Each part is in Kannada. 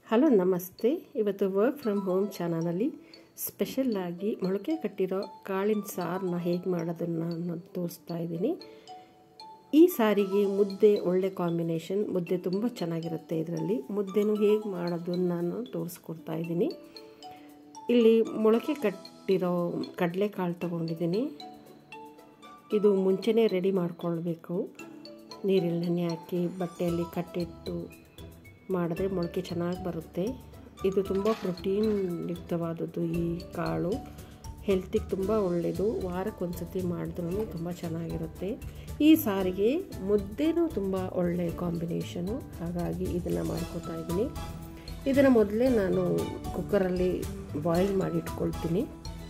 ಹಲೋ ನಮಸ್ತೆ ಇವತ್ತು ವರ್ಕ್ ಫ್ರಮ್ ಹೋಮ್ ಚಾನಲಲ್ಲಿ ಸ್ಪೆಷಲ್ಲಾಗಿ ಮೊಳಕೆ ಕಟ್ಟಿರೋ ಕಾಳಿನ ಸಾರನ್ನ ಹೇಗೆ ಮಾಡೋದನ್ನು ನಾನು ತೋರಿಸ್ತಾ ಇದ್ದೀನಿ ಈ ಸಾರಿಗೆ ಮುದ್ದೆ ಒಳ್ಳೆ ಕಾಂಬಿನೇಷನ್ ಮುದ್ದೆ ತುಂಬ ಚೆನ್ನಾಗಿರುತ್ತೆ ಇದರಲ್ಲಿ ಮುದ್ದೆನೂ ಹೇಗೆ ಮಾಡೋದು ನಾನು ತೋರಿಸ್ಕೊಡ್ತಾ ಇದ್ದೀನಿ ಇಲ್ಲಿ ಮೊಳಕೆ ಕಟ್ಟಿರೋ ಕಡಲೆಕಾಳು ತೊಗೊಂಡಿದ್ದೀನಿ ಇದು ಮುಂಚೆನೇ ರೆಡಿ ಮಾಡ್ಕೊಳ್ಬೇಕು ನೀರಲ್ಲಿ ನೆನೆ ಹಾಕಿ ಬಟ್ಟೆಯಲ್ಲಿ ಕಟ್ಟಿಟ್ಟು ಮಾಡಿದ್ರೆ ಮೊಳಕೆ ಚೆನ್ನಾಗಿ ಬರುತ್ತೆ ಇದು ತುಂಬ ಪ್ರೋಟೀನ್ ಯುಕ್ತವಾದದ್ದು ಈ ಕಾಳು ಹೆಲ್ತಿಗೆ ತುಂಬ ಒಳ್ಳೆಯದು ವಾರಕ್ಕೆ ಒಂದು ಸತಿ ಮಾಡಿದ್ರೂ ತುಂಬ ಚೆನ್ನಾಗಿರುತ್ತೆ ಈ ಸಾರಿಗೆ ಮುದ್ದೆನೂ ತುಂಬ ಒಳ್ಳೆಯ ಕಾಂಬಿನೇಷನು ಹಾಗಾಗಿ ಇದನ್ನು ಮಾಡ್ಕೋತಾ ಇದ್ದೀನಿ ಇದನ್ನು ಮೊದಲೇ ನಾನು ಕುಕ್ಕರಲ್ಲಿ ಬಾಯ್ಲ್ ಮಾಡಿ ಇಟ್ಕೊಳ್ತೀನಿ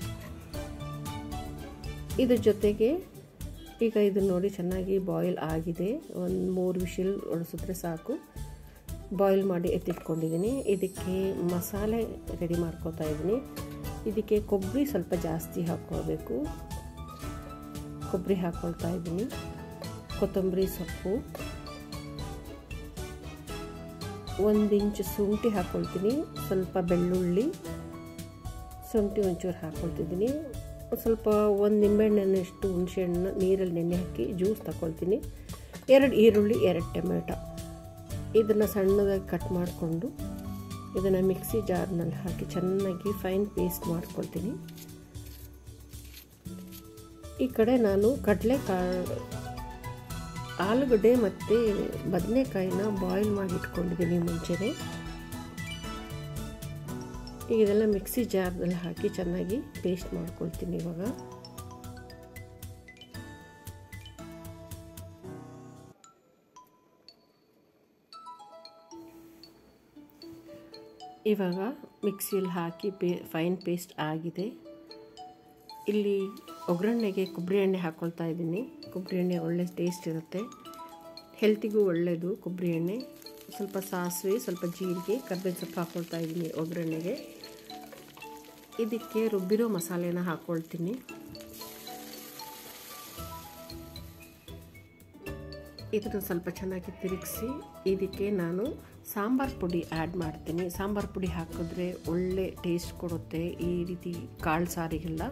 ಇದ್ರ ಜೊತೆಗೆ ಈಗ ಇದು ನೋಡಿ ಚೆನ್ನಾಗಿ ಬಾಯ್ಲ್ ಆಗಿದೆ ಒಂದು ಮೂರು ವಿಷಿಲ್ ಒಡಿಸಿದ್ರೆ ಸಾಕು ಬಾಯ್ಲ್ ಮಾಡಿ ಎತ್ತಿಟ್ಕೊಂಡಿದ್ದೀನಿ ಇದಕ್ಕೆ ಮಸಾಲೆ ರೆಡಿ ಮಾಡ್ಕೋತಾ ಇದ್ದೀನಿ ಇದಕ್ಕೆ ಕೊಬ್ಬರಿ ಸ್ವಲ್ಪ ಜಾಸ್ತಿ ಹಾಕ್ಕೋಬೇಕು ಕೊಬ್ಬರಿ ಹಾಕ್ಕೊಳ್ತಾ ಇದ್ದೀನಿ ಕೊತ್ತಂಬರಿ ಸೊಪ್ಪು ಒಂದು ಇಂಚು ಶುಂಠಿ ಹಾಕ್ಕೊಳ್ತೀನಿ ಸ್ವಲ್ಪ ಬೆಳ್ಳುಳ್ಳಿ ಶುಂಠಿ ಒಂಚೂರು ಹಾಕ್ಕೊಳ್ತಿದ್ದೀನಿ ಸ್ವಲ್ಪ ಒಂದು ನಿಂಬೆಹಣ್ಣಷ್ಟು ಹುಣಸೆಹಣ್ಣು ನೀರಲ್ಲಿ ನೆನೆ ಹಾಕಿ ಜ್ಯೂಸ್ ತಗೊಳ್ತೀನಿ ಎರಡು ಈರುಳ್ಳಿ ಎರಡು ಟೊಮೆಟೊ ಇದನ್ನು ಸಣ್ಣದಾಗಿ ಕಟ್ ಮಾಡಿಕೊಂಡು ಇದನ್ನು ಮಿಕ್ಸಿ ಜಾರ್ನಲ್ಲಿ ಹಾಕಿ ಚೆನ್ನಾಗಿ ಫೈನ್ ಪೇಸ್ಟ್ ಮಾಡ್ಕೊಳ್ತೀನಿ ಈ ಕಡೆ ನಾನು ಕಡಲೆಕಾಳು ಆಲೂಗಡ್ಡೆ ಮತ್ತು ಬದನೆಕಾಯಿನ ಬಾಯ್ಲ್ ಮಾಡಿ ಇಟ್ಕೊಂಡಿದ್ದೀನಿ ಮುಂಚೆನೇ ಈಗ ಇದೆಲ್ಲ ಮಿಕ್ಸಿ ಜಾರ್ದಲ್ಲಿ ಹಾಕಿ ಚೆನ್ನಾಗಿ ಪೇಸ್ಟ್ ಮಾಡ್ಕೊಳ್ತೀನಿ ಇವಾಗ ಇವಾಗ ಮಿಕ್ಸಿಯಲ್ಲಿ ಹಾಕಿ ಪೇ ಫೈನ್ ಪೇಸ್ಟ್ ಆಗಿದೆ ಇಲ್ಲಿ ಒಗ್ಗರಣೆಗೆ ಕೊಬ್ಬರಿ ಎಣ್ಣೆ ಹಾಕ್ಕೊಳ್ತಾ ಇದ್ದೀನಿ ಕೊಬ್ಬರಿ ಎಣ್ಣೆ ಒಳ್ಳೆ ಟೇಸ್ಟ್ ಇರುತ್ತೆ ಹೆಲ್ತಿಗೂ ಒಳ್ಳೆಯದು ಕೊಬ್ಬರಿ ಎಣ್ಣೆ ಸ್ವಲ್ಪ ಸಾಸಿವೆ ಸ್ವಲ್ಪ ಜೀರಿಗೆ ಕರ್ಬೇವು ಸೊಪ್ಪು ಹಾಕ್ಕೊಳ್ತಾ ಇದ್ದೀನಿ ಒಗ್ಗರಣೆಗೆ ಇದಕ್ಕೆ ರುಬ್ಬಿರೋ ಮಸಾಲೆನ ಹಾಕ್ಕೊಳ್ತೀನಿ ಇದನ್ನು ಸ್ವಲ್ಪ ಚೆನ್ನಾಗಿ ತಿರುಗಿಸಿ ಇದಕ್ಕೆ ನಾನು ಸಾಂಬಾರು ಪುಡಿ ಆ್ಯಡ್ ಮಾಡ್ತೀನಿ ಸಾಂಬಾರು ಪುಡಿ ಹಾಕಿದ್ರೆ ಒಳ್ಳೆ ಟೇಸ್ಟ್ ಕೊಡುತ್ತೆ ಈ ರೀತಿ ಕಾಳು ಸಾರಿಗೆಲ್ಲ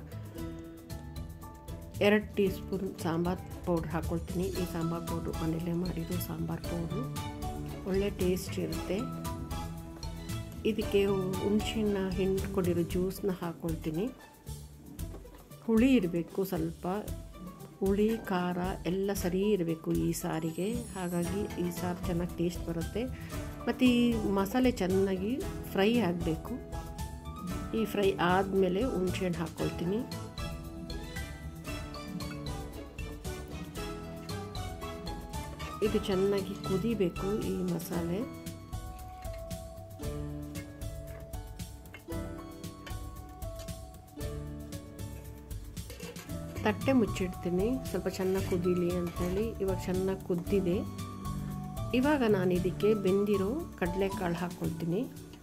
ಎರಡು ಟೀ ಸ್ಪೂನ್ ಸಾಂಬಾರು ಪೌಡ್ರ್ ಹಾಕ್ಕೊಳ್ತೀನಿ ಈ ಸಾಂಬಾರು ಪೌಡ್ರು ಮನೆಯಲ್ಲೇ ಮಾಡಿದ್ದು ಸಾಂಬಾರು ಪೌಡ್ರು ಒಳ್ಳೆ ಟೇಸ್ಟ್ ಇರುತ್ತೆ ಇದಕ್ಕೆ ಹುಣಸೆಹಣ್ಣ ಹಿಂಡ್ಕೊಂಡಿರೋ ಜ್ಯೂಸನ್ನ ಹಾಕ್ಕೊಳ್ತೀನಿ ಹುಳಿ ಇರಬೇಕು ಸ್ವಲ್ಪ ಹುಳಿ ಖಾರ ಎಲ್ಲ ಸರಿ ಇರಬೇಕು ಈ ಸಾರಿಗೆ ಹಾಗಾಗಿ ಈ ಸಾರು ಚೆನ್ನಾಗಿ ಟೇಸ್ಟ್ ಬರುತ್ತೆ ಮತ್ತು ಈ ಮಸಾಲೆ ಚೆನ್ನಾಗಿ ಫ್ರೈ ಆಗಬೇಕು ಈ ಫ್ರೈ ಆದಮೇಲೆ ಹುಣಸೆಹಣ್ಣು ಹಾಕ್ಕೊಳ್ತೀನಿ ಇದು ಚೆನ್ನಾಗಿ ಕುದಿಬೇಕು ಈ ಮಸಾಲೆ ತಟ್ಟೆ ಮುಚ್ಚಿಡ್ತೀನಿ ಸ್ವಲ್ಪ ಚೆನ್ನಾಗಿ ಕುದೀಲಿ ಅಂಥೇಳಿ ಇವಾಗ ಚೆನ್ನಾಗಿ ಕುದ್ದಿದೆ ಇವಾಗ ನಾನು ಇದಕ್ಕೆ ಬೆಂದಿರೋ ಕಡಲೆಕಾಳು ಹಾಕ್ಕೊಳ್ತೀನಿ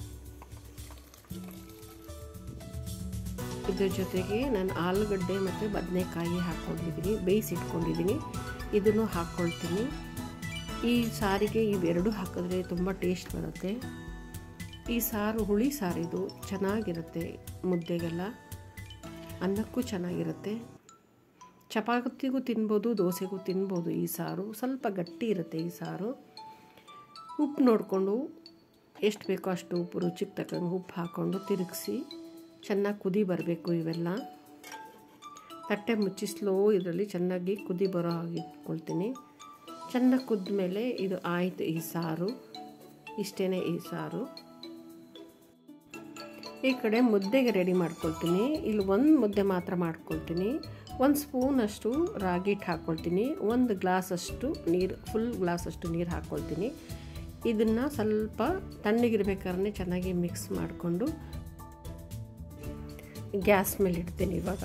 ಇದ್ರ ಜೊತೆಗೆ ನಾನು ಆಲೂಗಡ್ಡೆ ಮತ್ತು ಬದನೆಕಾಯಿ ಹಾಕ್ಕೊಂಡಿದ್ದೀನಿ ಬೇಯಿಸಿಟ್ಕೊಂಡಿದ್ದೀನಿ ಇದನ್ನು ಹಾಕ್ಕೊಳ್ತೀನಿ ಈ ಸಾರಿಗೆ ಇವೆರಡು ಹಾಕಿದ್ರೆ ತುಂಬ ಟೇಸ್ಟ್ ಬರುತ್ತೆ ಈ ಸಾರು ಹುಳಿ ಸಾರಿದು ಚೆನ್ನಾಗಿರುತ್ತೆ ಮುದ್ದೆಗೆಲ್ಲ ಅನ್ನಕ್ಕೂ ಚೆನ್ನಾಗಿರುತ್ತೆ ಚಪಾತಿಗೂ ತಿನ್ಬೋದು ದೋಸೆಗೂ ತಿನ್ಬೋದು ಈ ಸಾರು ಸ್ವಲ್ಪ ಗಟ್ಟಿ ಇರುತ್ತೆ ಈ ಸಾರು ಉಪ್ಪು ನೋಡಿಕೊಂಡು ಎಷ್ಟು ಬೇಕೋ ಅಷ್ಟು ಉಪ್ಪು ರುಚಿಗೆ ತಕ್ಕಂಗೆ ಉಪ್ಪು ಹಾಕ್ಕೊಂಡು ತಿರುಗಿಸಿ ಚೆನ್ನಾಗಿ ಕುದಿ ಬರಬೇಕು ಇವೆಲ್ಲ ತಟ್ಟೆ ಮುಚ್ಚಿ ಸ್ಲೋ ಇದರಲ್ಲಿ ಚೆನ್ನಾಗಿ ಕುದಿ ಬರೋ ಹಾಗೆ ಇಟ್ಕೊಳ್ತೀನಿ ಚೆನ್ನಾಗಿ ಕುದ್ದ ಮೇಲೆ ಇದು ಆಯಿತು ಈ ಸಾರು ಇಷ್ಟೇ ಈ ಸಾರು ಈ ಕಡೆ ಮುದ್ದೆಗೆ ರೆಡಿ ಮಾಡ್ಕೊಳ್ತೀನಿ ಇಲ್ಲಿ ಒಂದು ಮುದ್ದೆ ಮಾತ್ರ ಮಾಡ್ಕೊಳ್ತೀನಿ ಒಂದು ಸ್ಪೂನಷ್ಟು ರಾಗಿ ಹಿಟ್ಟು ಹಾಕ್ಕೊಳ್ತೀನಿ ಒಂದು ಗ್ಲಾಸಷ್ಟು ನೀರು ಫುಲ್ ಗ್ಲಾಸಷ್ಟು ನೀರು ಹಾಕ್ಕೊಳ್ತೀನಿ ಇದನ್ನು ಸ್ವಲ್ಪ ತಣ್ಣಗಿರ್ಬೇಕಾದ್ರೆ ಚೆನ್ನಾಗಿ ಮಿಕ್ಸ್ ಮಾಡಿಕೊಂಡು ಗ್ಯಾಸ್ ಮೇಲೆ ಇಡ್ತೀನಿ ಇವಾಗ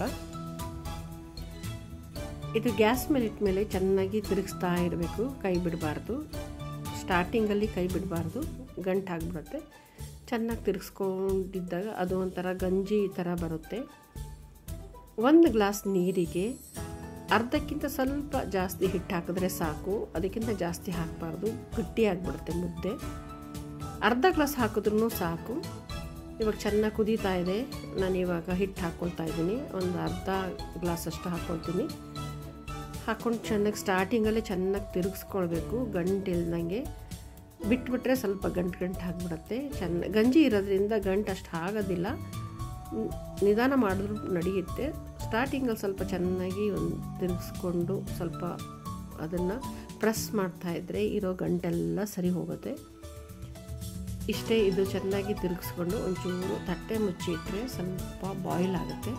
ಇದು ಗ್ಯಾಸ್ ಮೇಲೆ ಇಟ್ಮೇಲೆ ಚೆನ್ನಾಗಿ ತಿರುಗಿಸ್ತಾ ಇರಬೇಕು ಕೈ ಬಿಡಬಾರ್ದು ಸ್ಟಾರ್ಟಿಂಗಲ್ಲಿ ಕೈ ಬಿಡಬಾರ್ದು ಗಂಟು ಆಗಿಬಿಡುತ್ತೆ ಚೆನ್ನಾಗಿ ತಿರುಗಿಸ್ಕೊಂಡಿದ್ದಾಗ ಅದು ಒಂಥರ ಗಂಜಿ ಥರ ಬರುತ್ತೆ ಒಂದು ಗ್ಲಾಸ್ ನೀರಿಗೆ ಅರ್ಧಕ್ಕಿಂತ ಸ್ವಲ್ಪ ಜಾಸ್ತಿ ಹಿಟ್ಟು ಹಾಕಿದ್ರೆ ಸಾಕು ಅದಕ್ಕಿಂತ ಜಾಸ್ತಿ ಹಾಕಬಾರ್ದು ಗಟ್ಟಿಯಾಗಿಬಿಡುತ್ತೆ ಮುದ್ದೆ ಅರ್ಧ ಗ್ಲಾಸ್ ಹಾಕಿದ್ರೂ ಸಾಕು ಇವಾಗ ಚೆನ್ನಾಗಿ ಕುದೀತಾ ಇದೆ ನಾನು ಇವಾಗ ಹಿಟ್ಟು ಹಾಕ್ಕೊಳ್ತಾ ಇದ್ದೀನಿ ಒಂದು ಅರ್ಧ ಗ್ಲಾಸ್ ಅಷ್ಟು ಹಾಕ್ಕೊಳ್ತೀನಿ ಹಾಕ್ಕೊಂಡು ಚೆನ್ನಾಗಿ ಸ್ಟಾರ್ಟಿಂಗಲ್ಲೇ ಚೆನ್ನಾಗಿ ತಿರುಗಿಸ್ಕೊಳ್ಬೇಕು ಗಂಟು ಇಲ್ದಂಗೆ ಬಿಟ್ಬಿಟ್ರೆ ಸ್ವಲ್ಪ ಗಂಟು ಗಂಟು ಆಗಿಬಿಡುತ್ತೆ ಚೆನ್ನ ಗಂಜಿ ಇರೋದ್ರಿಂದ ಗಂಟು ಅಷ್ಟು ಆಗೋದಿಲ್ಲ ನಿಧಾನ ಮಾಡಿದ್ರೂ ನಡೆಯುತ್ತೆ ಸ್ಟಾರ್ಟಿಂಗಲ್ಲಿ ಸ್ವಲ್ಪ ಚೆನ್ನಾಗಿ ಒಂದು ತಿರುಗಿಸ್ಕೊಂಡು ಸ್ವಲ್ಪ ಅದನ್ನು ಪ್ರೆಸ್ ಮಾಡ್ತಾಯಿದ್ರೆ ಇರೋ ಗಂಟೆಲ್ಲ ಸರಿ ಹೋಗುತ್ತೆ ಇಷ್ಟೇ ಇದು ಚೆನ್ನಾಗಿ ತಿರುಗಿಸ್ಕೊಂಡು ಒಂಚೂರು ತಟ್ಟೆ ಮುಚ್ಚಿಟ್ರೆ ಸ್ವಲ್ಪ ಬಾಯ್ಲ್ ಆಗುತ್ತೆ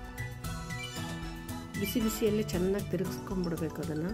ಬಿಸಿ ಬಿಸಿಯಲ್ಲೇ ಚೆನ್ನಾಗಿ ತಿರುಗಿಸ್ಕೊಂಡ್ಬಿಡ್ಬೇಕು ಅದನ್ನು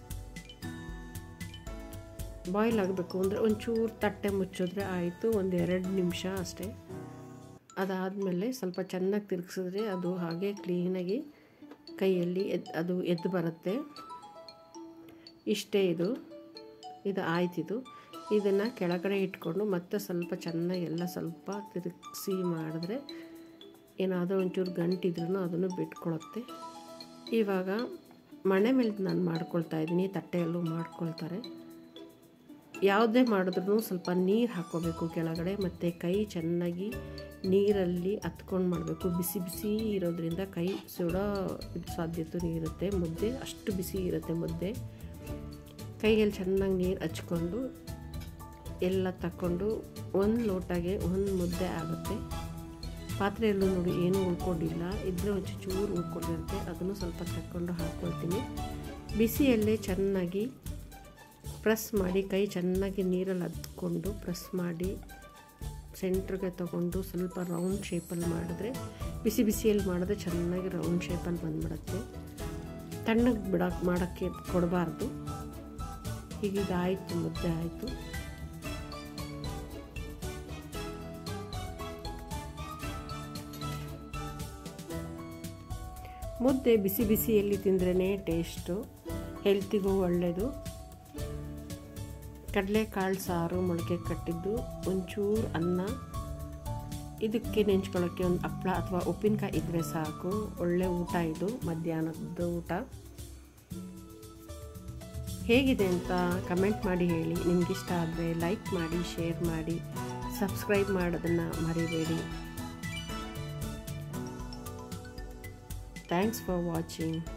ಬಾಯ್ಲ್ ಆಗಬೇಕು ಅಂದರೆ ಒಂಚೂರು ತಟ್ಟೆ ಮುಚ್ಚಿದ್ರೆ ಆಯಿತು ಒಂದು ಎರಡು ನಿಮಿಷ ಅಷ್ಟೇ ಅದಾದಮೇಲೆ ಸ್ವಲ್ಪ ಚೆನ್ನಾಗಿ ತಿರುಗಿಸಿದ್ರೆ ಅದು ಹಾಗೆ ಕ್ಲೀನಾಗಿ ಕೈಯಲ್ಲಿ ಎದ್ ಅದು ಎದ್ದು ಬರುತ್ತೆ ಇಷ್ಟೇ ಇದು ಇದು ಆಯ್ತಿದು ಇದನ್ನು ಕೆಳಗಡೆ ಇಟ್ಕೊಂಡು ಮತ್ತೆ ಸ್ವಲ್ಪ ಚೆನ್ನಾಗಿ ಎಲ್ಲ ಸ್ವಲ್ಪ ತಿರುಗಿಸಿ ಮಾಡಿದ್ರೆ ಏನಾದರೂ ಒಂಚೂರು ಗಂಟಿದ್ರೂ ಅದನ್ನು ಬಿಟ್ಕೊಳುತ್ತೆ ಇವಾಗ ಮಣೆ ಮೇಲೆ ನಾನು ಮಾಡ್ಕೊಳ್ತಾ ಇದ್ದೀನಿ ತಟ್ಟೆಯಲ್ಲೂ ಮಾಡ್ಕೊಳ್ತಾರೆ ಯಾವುದೇ ಮಾಡಿದ್ರೂ ಸ್ವಲ್ಪ ನೀರು ಹಾಕ್ಕೋಬೇಕು ಕೆಳಗಡೆ ಮತ್ತು ಕೈ ಚೆನ್ನಾಗಿ ನೀರಲ್ಲಿ ಹತ್ಕೊಂಡು ಮಾಡಬೇಕು ಬಿಸಿ ಬಿಸಿ ಇರೋದ್ರಿಂದ ಕೈ ಸುಡೋ ಸಾಧ್ಯತೆ ಇರುತ್ತೆ ಮುದ್ದೆ ಅಷ್ಟು ಬಿಸಿ ಇರುತ್ತೆ ಮುದ್ದೆ ಕೈಯಲ್ಲಿ ಚೆನ್ನಾಗಿ ನೀರು ಹಚ್ಕೊಂಡು ಎಲ್ಲ ತಕ್ಕೊಂಡು ಒಂದು ಲೋಟಗೆ ಒಂದು ಮುದ್ದೆ ಆಗುತ್ತೆ ಪಾತ್ರೆಯಲ್ಲೂ ನೋಡಿ ಏನೂ ಉಳ್ಕೊಂಡಿಲ್ಲ ಇದ್ದರೆ ಒಂದು ಚೂರು ಉಳ್ಕೊಂಡಿರುತ್ತೆ ಅದನ್ನು ಸ್ವಲ್ಪ ತಕ್ಕೊಂಡು ಹಾಕ್ಕೊಳ್ತೀನಿ ಬಿಸಿಯಲ್ಲೇ ಚೆನ್ನಾಗಿ ಪ್ರೆಸ್ ಮಾಡಿ ಕೈ ಚೆನ್ನಾಗಿ ನೀರಲ್ಲಿ ಹತ್ಕೊಂಡು ಪ್ರೆಸ್ ಮಾಡಿ ಸೆಂಟ್ರಿಗೆ ತಗೊಂಡು ಸ್ವಲ್ಪ ರೌಂಡ್ ಶೇಪಲ್ಲಿ ಮಾಡಿದ್ರೆ ಬಿಸಿ ಬಿಸಿಯಲ್ಲಿ ಮಾಡಿದ್ರೆ ಚೆನ್ನಾಗಿ ರೌಂಡ್ ಶೇಪಲ್ಲಿ ಬಂದ್ಬಿಡುತ್ತೆ ತಣ್ಣಗೆ ಬಿಡೋಕೆ ಮಾಡೋಕ್ಕೆ ಕೊಡಬಾರ್ದು ಹೀಗಿದಾಯಿತು ಮುದ್ದೆ ಆಯಿತು ಮುದ್ದೆ ಬಿಸಿ ಬಿಸಿಯಲ್ಲಿ ತಿಂದ್ರೇ ಟೇಸ್ಟು ಹೆಲ್ತಿಗೂ ಒಳ್ಳೆಯದು ಕಡಲೆಕಾಳು ಸಾರು ಮೊಳಕೆ ಕಟ್ಟಿದ್ದು ಒಂಚೂರು ಅನ್ನ ಇದಕ್ಕೆ ನೆಂಚ್ಕೊಳ್ಳೋಕ್ಕೆ ಒಂದು ಹಪ್ಳ ಅಥವಾ ಉಪ್ಪಿನಕಾಯಿ ಇದ್ದರೆ ಸಾಕು ಒಳ್ಳೆ ಊಟ ಇದು ಮಧ್ಯಾಹ್ನದ ಊಟ ಹೇಗಿದೆ ಅಂತ ಕಮೆಂಟ್ ಮಾಡಿ ಹೇಳಿ ನಿಮಗಿಷ್ಟ ಆದರೆ ಲೈಕ್ ಮಾಡಿ ಶೇರ್ ಮಾಡಿ ಸಬ್ಸ್ಕ್ರೈಬ್ ಮಾಡೋದನ್ನು ಮರಿಬೇಡಿ ಥ್ಯಾಂಕ್ಸ್ ಫಾರ್ ವಾಚಿಂಗ್